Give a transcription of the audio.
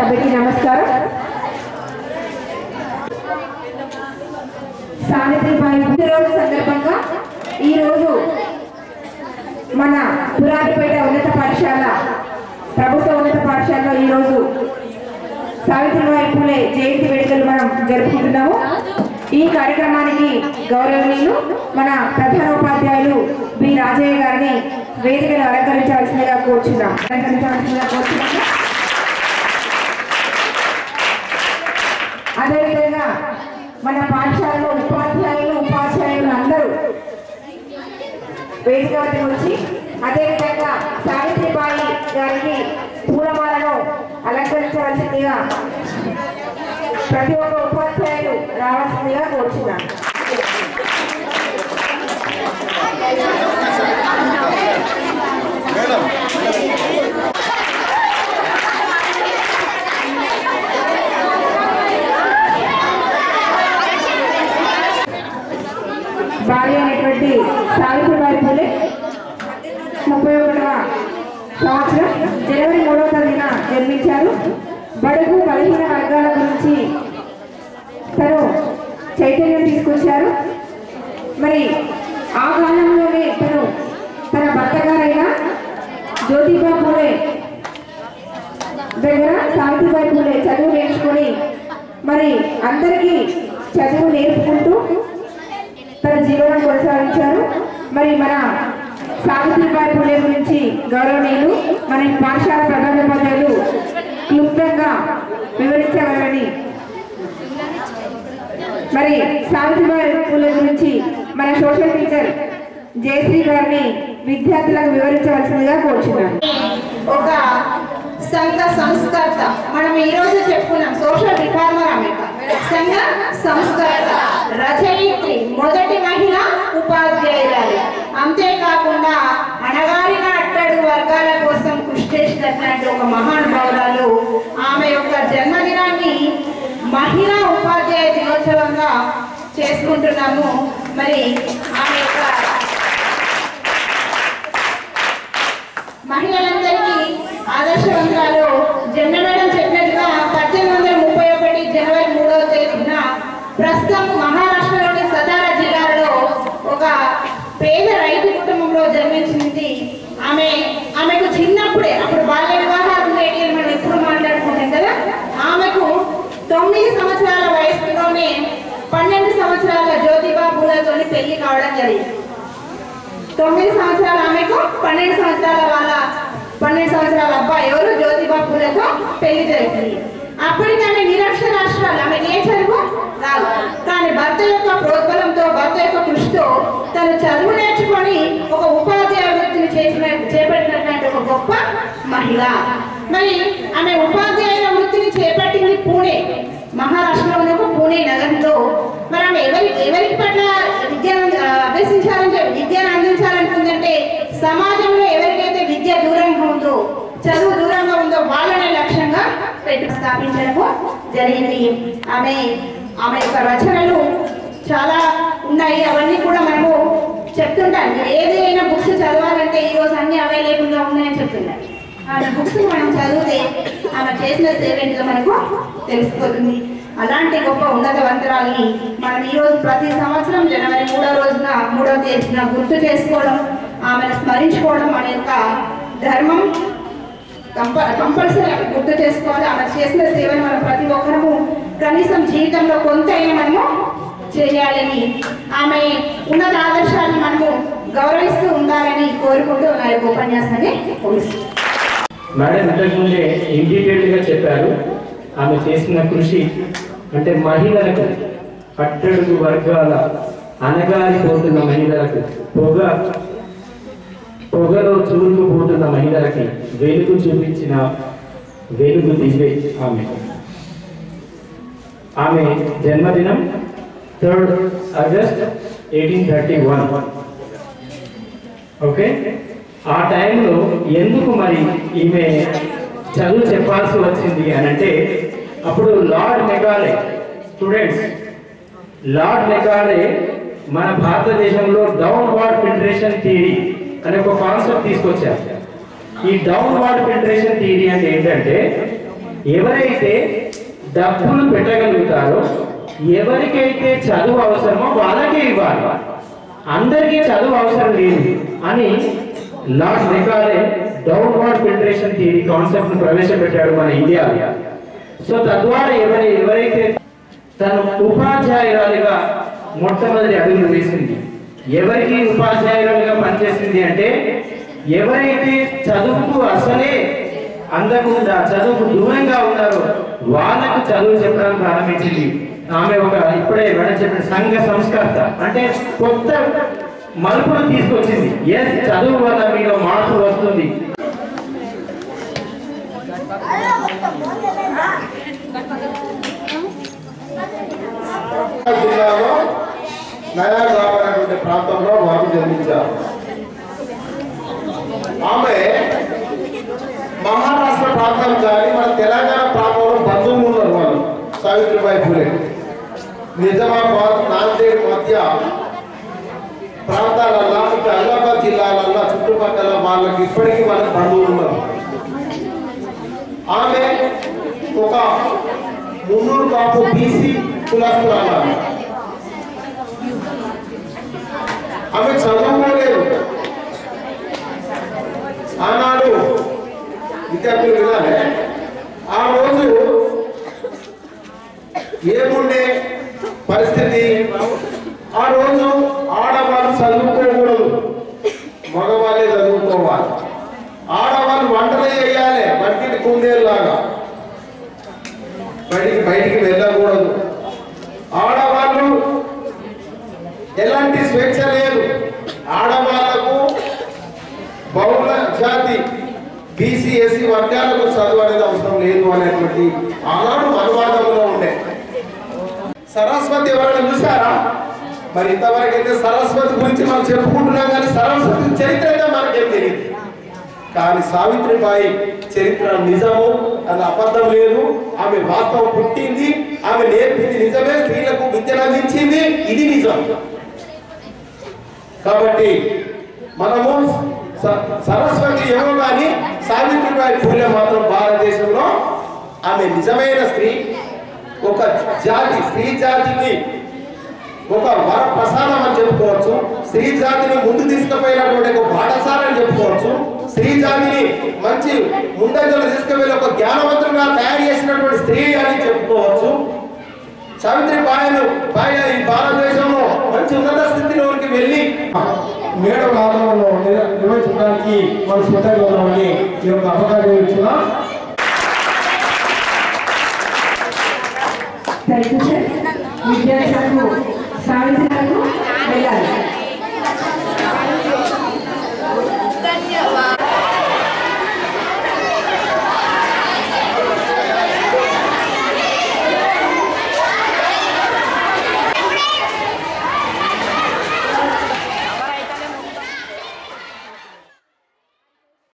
సభకి నమస్కారం సావిత్రిబాయి పుట్టినరోజు సందర్భంగా ఈరోజు మన పురాణపేట ఉన్నత పాఠశాల ప్రభుత్వ ఉన్నత పాఠశాలలో ఈరోజు సావిత్రిబాయి పూలే జయంతి వేడుకలు మనం జరుపుకుంటున్నాము ఈ కార్యక్రమానికి గౌరవనీయులు మన ప్రధాన ఉపాధ్యాయులు బి రాజయ్య గారిని వేదికను అలంకరించాల్సిందిగా కోరుచున్నాం అలంకరించాల్సిందిగా కోరుచున్నాము అదేవిధంగా మన పాఠశాలలో ఉపాధ్యాయులు ఉపాధ్యాయులు అందరూ వేదిక వద్దకు వచ్చి అదేవిధంగా సావిత్రిబాయి గారికి పూలమాలను అలంకరించవలసిందిగా ప్రతి ఒక్క ఉపాధ్యాయులు రావాల్సిందిగా కోరుచున్నాను భార్య అయినటువంటి సావిత్రిబాయి పూలే ముప్పై ఒకటవ సంవత్సరం జనవరి మూడవ తేదీన జన్మించారు బడుగు బలహీన వర్గాల గురించి తను చైతన్యం తీసుకొచ్చారు మరి ఆ కాలంలోనే తను తన భర్త గారైన జ్యోతిబా పూలే దగ్గర సావిత్రిబాయి పూలే చదువు నేర్చుకొని మరి అందరికీ చదువు నేర్పుకుంటూ తన జీవనం కొనసాగించారు మరి మన సావిత్రిబాయి పూలే గురించి గౌరవనీయులు మన ఈ పాఠశాల ప్రధానోపాధ్యాయులు క్లుప్తంగా వివరించగలరని మరి సావిత్రిబాయి పూలే గురించి మన సోషల్ టీచర్ జయశ్రీ గారిని విద్యార్థులకు వివరించవలసిందిగా కోరుచున్నాను ఒక సంఘ సంస్కర్త మనం ఈ రోజు చెప్పుకున్నాం సోషల్ రిఫార్మర్ ఆమె సంఘ సంస్కర్త రచయిత్రి మొదటి మహిళ ఉపాధ్యాయురాలు అంతేకాకుండా అణగారిన అట్టడు వర్గాల కోసం కృషి చేసినటువంటి ఒక మహానుభావురాలు ఆమె యొక్క జన్మదినాన్ని మహిళా ఉపాధ్యాయ దినోత్సవంగా చేసుకుంటున్నాము మరి ఆమె యొక్క మహిళలందరికీ ఆదర్శవంతురాలు జెండ మేడం చెప్పినట్టుగా పద్దెనిమిది వందల ముప్పై ఒకటి జనవరి మూడవ తేదీన ప్రస్తుతం మహారాష్ట్రలోని సతారా జిల్లాలో ఒక పేద రైతు కుటుంబంలో జన్మించింది ఆమె ఆమెకు చిన్నప్పుడే అప్పుడు బాల్య వివాహాలు ఉండేవి అని మనం ఎప్పుడు మాట్లాడుకుంటాం కదా ఆమెకు తొమ్మిది సంవత్సరాల వయసులోనే పన్నెండు సంవత్సరాల జ్యోతిబా పూలతోని పెళ్లి కావడం జరిగింది తొమ్మిది సంవత్సరాల ఆమెకు పన్నెండు సంవత్సరాల వాళ్ళ పన్నెండు సంవత్సరాల అబ్బాయి ఎవరు జ్యోతిబా పూలతో పెళ్లి జరిగింది అప్పటికి ఆమె నిరక్షరాస్ట్రాలు ఆమె ఏ చదువు రాదు కానీ భర్త యొక్క ప్రోద్బలంతో భర్త యొక్క కృషితో తను చదువు నేర్చుకొని ఒక ఉపాధ్యాయ వృత్తిని చేసిన చేపట్టినటువంటి ఒక గొప్ప మహిళ మరి ఆమె ఉపాధ్యాయుల వృత్తిని చేపట్టింది పూణే మహారాష్ట్రలోని ఒక పూణే నగరంలో మరి ఆమె ఎవరి ఎవరికి పట్ల విద్యను ఆ, అభ్యసించాలని చెప్పి విద్యను అందించాలనుకుందంటే సమాజంలో ఎవరికైతే విద్య దూరంగా ఉందో చదువు దూరంగా ఉందో వాళ్ళనే లక్ష్యంగా పెట్టి స్థాపించడము జరిగింది ఆమె ఆమె యొక్క రచనలు చాలా ఉన్నాయి అవన్నీ కూడా మనము చెప్తుంటాను మీరు ఏదైనా బుక్స్ చదవాలంటే ఈ రోజు అన్ని అవైలబుల్ గా ఉన్నాయని చెప్తున్నారు ఆమె బుక్స్ మనం చదివితే ఆమె చేసిన సేవ ఏంటో మనకు తెలిసిపోతుంది అలాంటి గొప్ప ఉన్నతవంతరాల్ని మనం ఈ రోజు ప్రతి సంవత్సరం జనవరి మూడో రోజున మూడో తేదీన గుర్తు చేసుకోవడం ఆమెను స్మరించుకోవడం మన యొక్క ధర్మం కంప కంపల్సరీ ఆమె గుర్తు చేసుకోవాలి ఆమె చేసిన సేవను మనం ప్రతి ఒక్కరము కనీసం జీవితంలో కొంత అయినా మనము చేయాలని ఆమె ఉన్నత ఆదర్శాన్ని మనము గౌరవిస్తూ ఉండాలని కోరుకుంటూ నా యొక్క ఉపన్యాసాన్ని ముగిస్తున్నాను మేడం ఇంతకుముందే ఇన్ డీటెయిల్గా చెప్పారు ఆమె చేసిన కృషి అంటే మహిళలకు అట్టడుగు వర్గాల అనగారిపోతున్న మహిళలకు పొగ పొగలో చూరుకుపోతున్న మహిళలకి వెలుగు చూపించిన వెలుగు దివ్య ఆమె ఆమె జన్మదినం third August eighteen thirty one okay ఆ టైంలో ఎందుకు మరి ఈమె చదువు చెప్పాల్సి వచ్చింది అని అంటే అప్పుడు Lord Macaulay students Lord Macaulay మన భారతదేశంలో డౌన్వర్డ్ ఫిల్టరేషన్ థియరీ అనే ఒక కాన్సెప్ట్ తీసుకొచ్చారు ఈ డౌన్వర్డ్ ఫిల్టరేషన్ థియరీ అంటే ఏంటంటే ఎవరైతే డబ్బులు పెట్టగలుగుతారో ఎవరికైతే చదువు అవసరమో వాళ్ళకే ఇవ్వాలి అందరికీ చదువు అవసరం లేదు అని Lord Macaulay downward filtration theory concept ను ప్రవేశపెట్టాడు మన ఇండియాలో సో తద్వారా ఎవరి ఎవరైతే తను ఉపాధ్యాయురాలిగా మొట్టమొదటి అడుగులు వేసింది ఎవరికి ఉపాధ్యాయురాలుగా పనిచేసింది అంటే ఎవరైతే చదువుకు అసలే అందకుండా చదువుకు దూరంగా ఉన్నారో వాళ్ళకు చదువు చెప్పడం ప్రారంభించింది ఆమె ఒక ఇప్పుడే మేడం చెప్పిన సంఘ సంస్కర్త అంటే కొత్త మలుపును తీసుకొచ్చింది ఎస్ చదువు వల్ల మీలో మార్పు వస్తుంది జిల్లాలో నయాగావ్ అనేటువంటి ప్రాంతంలో బాబు జన్మించారు ఆమె మహారాష్ట్ర ప్రాంతం కానీ మన తెలంగాణ ప్రాంతంలో బంధువులు ఉన్నారు వాళ్ళు సావిత్రిబాయి పూలే నిజామాబాద్ నాందేడ్ మధ్య ప్రాంతాలల్లో ఇంకా ఆదిలాబాద్ జిల్లాలల్లో చుట్టుపక్కల వాళ్ళకి ఇప్పటికీ వాళ్ళకి బంధువులు ఉన్నారు ఆమె ఒక మున్నూరు కాపు బీసీ కులస్తురాలు ఆమె చదువుకోలేదు ఆనాడు విద్యార్థులు వినాలి ఆ రోజు ఏముండే పరిస్థితి ఆ రోజు ఆడవాళ్ళు చదువుకోకూడదు మగవాళ్ళే చదువుకోవాలి ఆడవాళ్ళు వంటలే చేయాలి వంటికి కుందేలాగా బయటికి బయటికి వెళ్ళకూడదు ఆడవాళ్ళు ఎలాంటి స్వేచ్ఛ లేదు ఆడవాళ్లకు బహుళ జాతి బీసీ ఎస్సీ వర్గాలకు చదువు అనేది అవసరం లేదు అనేటువంటి ఆనాడు అనువాదంలో ఉండే సరస్వతి ఎవరైనా చూసారా మరి ఇంతవరకు అయితే సరస్వతి గురించి మనం చెప్పుకుంటున్నాం కానీ సరస్వతి చరిత్ర అయితే మనకేం తెలియదు కానీ సావిత్రిబాయి చరిత్ర నిజము అది అబద్ధం లేదు ఆమె వాస్తవం పుట్టింది ఆమె నేర్పింది నిజమే స్త్రీలకు విద్యను అందించింది ఇది నిజం కాబట్టి మనము స- సరస్వతి ఏమో కానీ సావిత్రిబాయి పూలే మాత్రం భారతదేశంలో ఆమె నిజమైన స్త్రీ ఒక జాతి స్త్రీ జాతికి ఒక వర ప్రసాదం అని చెప్పుకోవచ్చు స్త్రీ జాతిని ముందు తీసుకుపోయినటువంటి ఒక పాఠశాల అని చెప్పుకోవచ్చు స్త్రీ జాతిని మంచి ముందంజలు తీసుకువెళ్ళి ఒక జ్ఞానవంతులుగా తయారు చేసినటువంటి స్త్రీ అని చెప్పుకోవచ్చు సావిత్రి బాయను బాయ ఈ భారతదేశంలో మంచి ఉన్నత స్థితిలోకి వెళ్ళి మేడం ఆధ్వర్యంలో నిర్- నిర్వహించడానికి మన స్వతంత్ర ఉన్నామని ఈ యొక్క అవకాశం ఇచ్చిన థ్యాంక్ యూ సార్ విద్యా